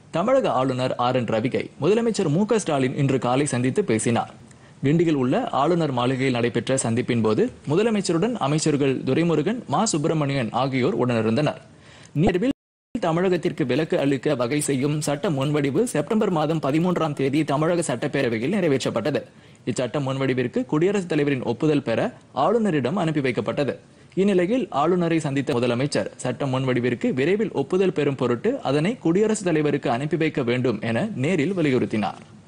தமிழக ஆளுநர் R N ரவிகை முதலமைச்சர் மு க ஸ்டாலின் இன்று காலை சந்தித்து பேசினார் கிண்டியில் உள்ள ஆளுநர் மாளிகையில் நடைபெற்ற சந்திப்பின் போது முதலமைச்சருடன் அமைச்சர்கள் துரைமுருகன் மா சுப்பிரமணியன் ஆகியோர் உடனிருந்தனர் நேர்வில் தமிழகத்திற்கு விலக்கு அளிக்க வகை செய்யும் சட்ட முன்வடிவு செப்டம்பர் மாதம் பதிமூன்றாம் தேதி தமிழக சட்டப்பேரவையில் நிறைவேற்றப்பட்டது இச்சட்ட முன்வடிவிற்கு குடியரசுத் தலைவரின் ஒப்புதல் பெற ஆளுநரிடம் அனுப்பி வைக்கப்பட்டது இந்நிலையில் ஆளுநரை சந்தித்த முதலமைச்சர் சட்ட முன்வடிவிற்கு விரைவில் ஒப்புதல் பெறும் பொருட்டு அதனை குடியரசுத் தலைவருக்கு அனுப்பி வைக்க வேண்டும் என நேரில் வலியுறுத்தினார்